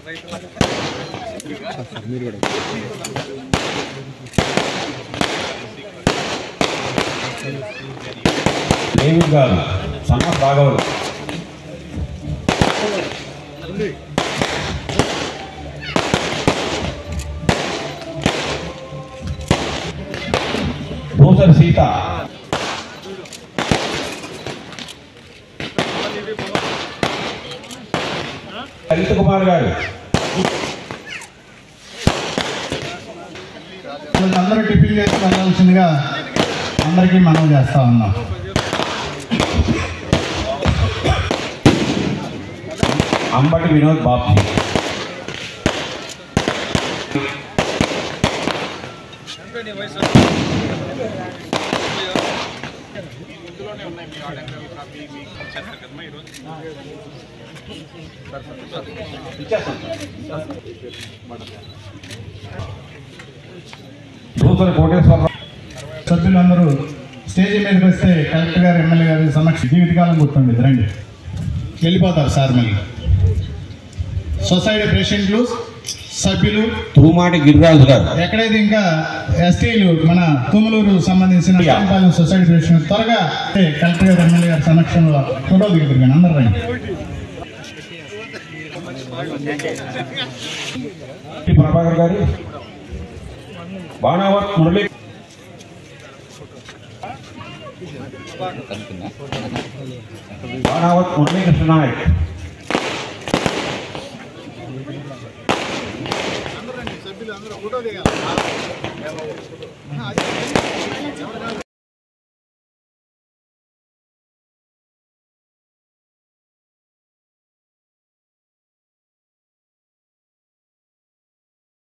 David గారు సన్న రాఘవులు భూసర్ సీత లలిత్ కుమార్ గారు అందరూ టిఫిన్ చేసి వెళ్ళాల్సిందిగా అందరికీ మనం చేస్తా ఉన్నాం అంబటి వినోద్ బాబ్జీ భూసర్ కోటేశ్వరరావు సభ్యులందరూ స్టేజీ మీదకి వస్తే కలెక్టర్ గారు ఎమ్మెల్యే గారి సమక్ష జీవితకాలం గుర్తుండేది రండి వెళ్ళిపోతారు సార్ మళ్ళీ సొసైటీ ప్రెసిడెంట్లు సభ్యులు తూమాటి గిరిరాజు గారు ఎక్కడైతే ఇంకా ఎస్టీలు మన తుమ్మలూరు సంబంధించిన రామపాలెం సొసైటీ ప్రెసిడెంట్ త్వరగా అంటే కలెక్టర్ గారు ఎమ్మెల్యే గారి సమక్షంలో ఫోటో దిగుతారు కానీ అందరూ రండి టి ప్రభాకర్ గారు బాణావత్ మురళి బాణావత్ మురళీకృష్ణ నాయక్